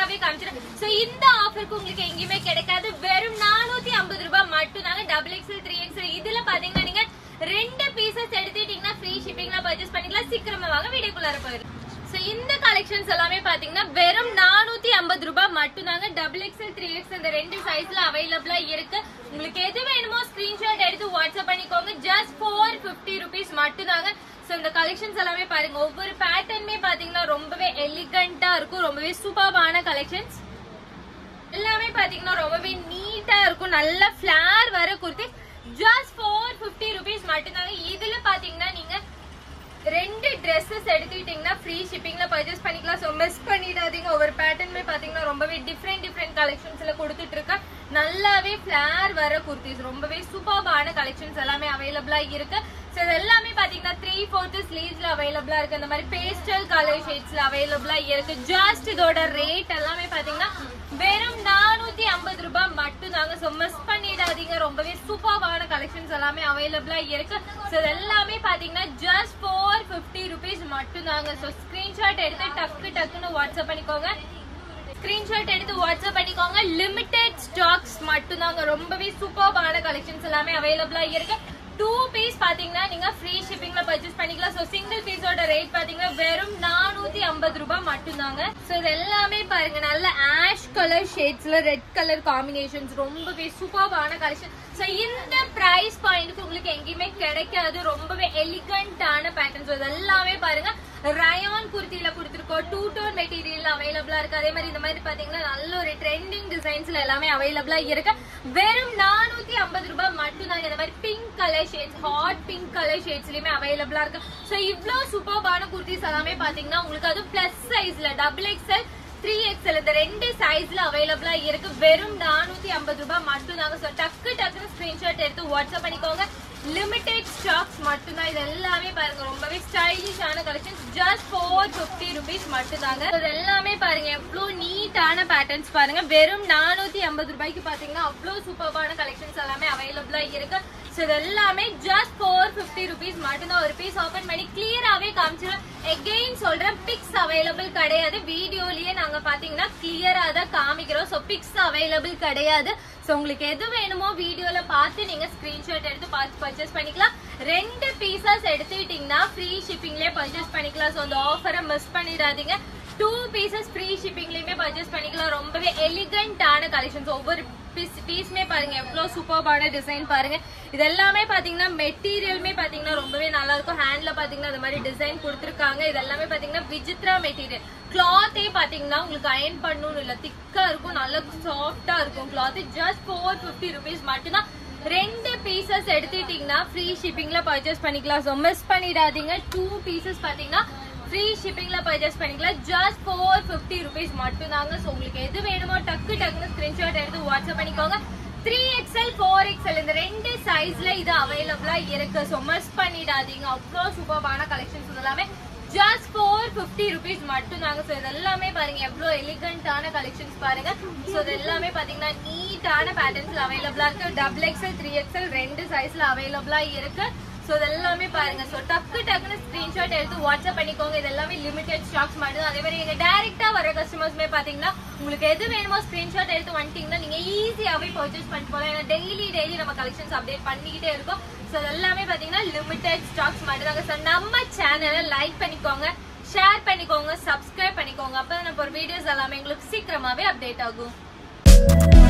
கிளியராவே காமிச்சிடும் so இந்த ஆஃபருக்கு உங்களுக்கு எங்கேயுமே கிடைக்காது வெறும் நானூத்தி ஐம்பது ரூபாய் மட்டும் தாங்க டபுள் எக்ஸ்எல் த்ரீ எக்ஸ்எல் இதுல பாத்தீங்கன்னா நீங்க ரெண்டு பீசஸ் எடுத்துட்டீங்கன்னா ஃப்ரீ ஷிப்பிங்ல பர்ச்சேஸ் பண்ணிக்கலாம் சீக்கிரமா வாங்க வீடியோக்குள்ளார போயிடும் சோ இந்த கலெக்ஷன்ஸ் எல்லாமே பாத்தீங்கன்னா வெறும் நானூத்தி ஐம்பது ரூபாய் மட்டும் தாங்க டபுள் எக்ஸ்எல் த்ரீ எக்ஸ் இந்த ரெண்டு சைஸ்ல அவைலபிளா இருக்கு உங்களுக்கு எது வேணுமோ ஸ்கிரீன்ஷாட் எடுத்து வாட்ஸ்அப் பண்ணிக்கோங்க ஜஸ்ட் ஃபோர் பிப்டி ருபீஸ் மட்டும் தாங்க சோ இந்த கலெக்ஷன்ஸ் எல்லாமே பாருங்க ஒவ்வொரு பேட்டர்னுமே பாத்தீங்கன்னா ரொம்பவே எலிகண்டா இருக்கும் ரொம்பவே சூப்பர்பான கலெக்ஷன்ஸ் எல்லாமே பாத்தீங்கன்னா ரொம்பவே நீட்டா இருக்கும் நல்ல ஃபிளார் வர kurti just four fifty rupees மட்டும்தாங்க இதுல பாத்தீங்கன்னா நீங்க ரெண்டு ட்ரெஸ்ஸஸ் எடுத்துக்கிட்டீங்கன்னா ஃப்ரீ ஷிப்பிங்ல பர்ச்சேஸ் பண்ணிக்கலாம் ஸோ மிஸ் பண்ணிடாதீங்க ஒவ்வொரு பேட்டர்னுமே பாத்தீங்கன்னா ரொம்பவே டிஃப்ரெண்ட் டிஃப்ரெண்ட் கலெக்ஷன்ஸ்ல கொடுத்துட்டு இருக்கேன் நல்லாவே ஃபிளார் வர குர்த்திஸ் ரொம்பவே சூப்பர்பான கலெக்ஷன்ஸ் எல்லாமே அவைலபிளா இருக்கு ஸோ இது எல்லாமே பாத்தீங்கன்னா த்ரீ ஃபோர்த் ஸ்லீவ்ஸ்ல அவைலபிளா இருக்கு இந்த மாதிரி பேஸ்டல் கலர் ஷேட்ஸ்ல அவைலபிளா இருக்கு ஜஸ்ட் இதோட ரேட் எல்லாமே பாத்தீங்கன்னா வெறும் நானூத்தி ஐம்பது ரூபாய் மட்டும் தாங்க ஸோ மிஸ் பண்ணிடாதீங்க ரொம்பவே சூப்பர்வான கலெக்ஷன்ஸ் எல்லாமே அவைலபிளா இருக்கு ஸோ இது எல்லாமே பாத்தீங்கன்னா ஜஸ்ட் ஃபோர் ஃபிஃப்டி ருபீஸ் மட்டும் தாங்க ஸோ ஸ்கிரீன்ஷாட் எடுத்து டக்கு டக்குன்னு வாட்ஸ்அப் பண்ணிக்கோங்க ஸ்கிரீன்ஷாட் எடுத்து வாட்ஸ்அப் பண்ணிக்கோங்க லிமிடெட் ஸ்டாக்ஸ் மட்டும் தாங்க ரொம்பவே சூப்பர்பான கலெக்ஷன்ஸ் எல்லாமே அவைலபிளா இருக்கு டூ பீஸ் பாத்தீங்கன்னா நீங்க ஃப்ரீ ஷிப்பிங்ல பர்ச்சேஸ் பண்ணிக்கலாம் சோ சிங்கிள் பீஸோட ரேட் பாத்தீங்கன்னா வெறும் நானூத்தி ஐம்பது ரூபாய் மட்டும் தாங்க சோ இது எல்லாமே பாருங்க நல்ல ஆஷ் கலர் ஷேட்ஸ்ல ரெட் கலர் காம்பினேஷன்ஸ் ரொம்பவே சூப்பர்பான கலெக்ஷன் சோ இந்த பிரைஸ் பாயிண்ட்க்கு உங்களுக்கு எங்கேயுமே கிடைக்காது ரொம்பவே எலிகண்டான பேட்டர்ன்ஸ் இது எல்லாமே பாருங்க ரயான் குர்த்தியில கொடுத்துருக்கோம் டூ டோன் மெட்டீரியல் அவைலபிளா இருக்கு அதே மாதிரி இந்த மாதிரி பாத்தீங்கன்னா நல்ல ஒரு ட்ரெண்டிங் டிசைன்ஸ்ல எல்லாமே அவைலபிளா இருக்கு வெறும் நானூத்தி ஐம்பது ரூபாய் மட்டும் தான் இந்த மாதிரி pink colour shades hot pink colour ஷேட்ஸ்லயுமே அவைலபிளா இருக்கு சோ இவ்ளோ சூப்பர்பான குர்த்திஸ் எல்லாமே பாத்தீங்கன்னா உங்களுக்கு அது பிளஸ் சைஸ்ல டபுள் எக்ஸ்எல் த்ரீ எக்ஸ்எல் இந்த ரெண்டு சைஸ்ல அவைலபிளா இருக்கு வெறும் நானூத்தி ஐம்பது ரூபாய் மட்டும் தாங்க சோ டக்கு டக்குன்னு ஸ்கிரீன்ஷாட் எடுத்து வாட்ஸ்அப் பண்ணிக்கோங்க லிமிடெட் ஸ்டாக்ஸ் மட்டும் தான் இது எல்லாமே பாருங்க ரொம்பவே ஸ்டைலிஷான collections just four fifty rupees மட்டும் தாங்க இது எல்லாமே பாருங்க எவ்வளவு நீட்டான பேட்டர்ன்ஸ் பாருங்க வெறும் நானூத்தி ஐம்பது ரூபாய்க்கு பாத்தீங்கன்னா அவ்வளவு சூப்பர்பான கலெக்ஷன்ஸ் எல்லாமே அவைலபிளா இருக்கு ஸோ இது எல்லாமே ஜஸ்ட் ஃபோர் ஃபிஃப்டி ருபீஸ் மட்டும்தான் ஒரு பீஸ் ஓபன் பண்ணி கிளியராகவே காமிச்சிடும் எகெயின் சொல்றேன் பிக்ஸ் அவைலபிள் கிடையாது வீடியோலயே நாங்க பாத்தீங்கன்னா கிளியரா தான் காமிக்கிறோம் ஸோ பிக்ஸ் அவைலபிள் கிடையாது ஸோ உங்களுக்கு எது வேணுமோ வீடியோல பார்த்து நீங்க ஸ்கிரீன்ஷாட் எடுத்து பார்த்து பர்ச்சேஸ் பண்ணிக்கலாம் ரெண்டு பீசஸ் எடுத்துக்கிட்டீங்கன்னா ஃப்ரீ ஷிப்பிங்லேயே பர்ச்சேஸ் பண்ணிக்கலாம் ஸோ அந்த ஆஃபரை மிஸ் பண்ணிடாதீங்க டூ பீசஸ் ஃப்ரீ ஷிப்பிங்லயுமே பர்ச்சேஸ் பண்ணிக்கலாம் ரொம்பவே எலிகண்டான கலெக்ஷன்ஸ் ஒவ்வொரு பீஸ் பீஸ்மே பாருங்க எவ்வளவு சூப்பர்பான டிசைன் பாருங்க இது எல்லாமே பாத்தீங்கன்னா மெட்டீரியலுமே பாத்தீங்கன்னா ரொம்பவே நல்லா இருக்கும் ஹேண்ட்ல பாத்தீங்கன்னா இந்த மாதிரி டிசைன் கொடுத்துருக்காங்க இது எல்லாமே பாத்தீங்கன்னா விசித்ரா மெட்டீரியல் கிளாத்தே பாத்தீங்கன்னா உங்களுக்கு அயன் பண்ணணும் இல்ல திக்கா இருக்கும் நல்ல சாஃப்டா இருக்கும் cloth just four fifty rupees மட்டும்தான் ரெண்டு பீசஸ் எடுத்துட்டீங்கன்னா ஃப்ரீ ஷிப்பிங்ல பர்ச்சேஸ் பண்ணிக்கலாம் ஸோ மிஸ் பண்ணிடாதீங்க டூ பீசஸ் பாத்தீங்கன்னா ஃப்ரீ ஷிப்பிங்ல பர்ச்சேஸ் பண்ணிக்கலாம் ஜஸ்ட் ஃபோர் ஃபிஃப்டி ருபீஸ் மட்டும் தாங்க ஸோ உங்களுக்கு எது வேணுமோ டக்கு டக்குன்னு ஸ்கிரீன்ஷாட் எடுத்து வாட்ஸ்அப் பண்ணிக்கோங்க த்ரீ எக்ஸ்எல் ஃபோர் எக்ஸ்எல் இந்த ரெண்டு சைஸ்ல இது அவைலபிளா இருக்கு ஸோ மிஸ் பண்ணிடாதீங்க அவ்வளோ சூப்பர்பான கலெக்ஷன்ஸ் எல்லாமே ஜஸ்ட் ஃபோர் ஃபிஃப்டி ருபீஸ் மட்டும் தாங்க ஸோ இது எல்லாமே பாருங்க எவ்வளோ எலிகண்டான கலெக்ஷன்ஸ் பாருங்க ஸோ இது எல்லாமே பாத்தீங்கன்னா நீட்டான பேட்டர்ன்ஸ்ல அவைலபிளா இருக்கு டபுள் எக்ஸ்எல் த்ரீ எக்ஸ்எல் ரெண்டு சைஸ்ல அவைலபிளா இருக்கு ஸோ இது எல்லாமே பாருங்க ஸோ டக்கு டக்குன்னு ஸ்கிரீன்ஷாட் எடுத்து வாட்ஸ்அப் பண்ணிக்கோங்க இது எல்லாமே லிமிடெட் ஸ்டாக்ஸ் மட்டும் அதே மாதிரி எங்க டைரக்டா வர கஸ்டமர்ஸ்மே பாத்தீங்கன்னா உங்களுக்கு எது வேணுமோ ஸ்கிரீன்ஷாட் எடுத்து வந்துட்டீங்கன்னா நீங்க ஈஸியாவே பர்ச்சேஸ் பண்ணிட்டு போகலாம் ஏன்னா டெய்லி டெய்லி நம்ம கலெக்ஷன்ஸ் அப்டேட் பண்ணிக்கிட்டே இருக்கோம் ஸோ இது எல்லாமே பாத்தீங்கன்னா லிமிடெட் ஸ்டாக்ஸ் மட்டும் தாங்க ஸோ நம்ம சேனலை லைக் பண்ணிக்கோங்க ஷேர் பண்ணிக்கோங்க சப்ஸ்கிரைப் பண்ணிக்கோங்க அப்போ நம்ம ஒரு வீடியோஸ் எல்லாமே உங்களுக்கு சீக்கிரமாவே அப்டேட் ஆகும்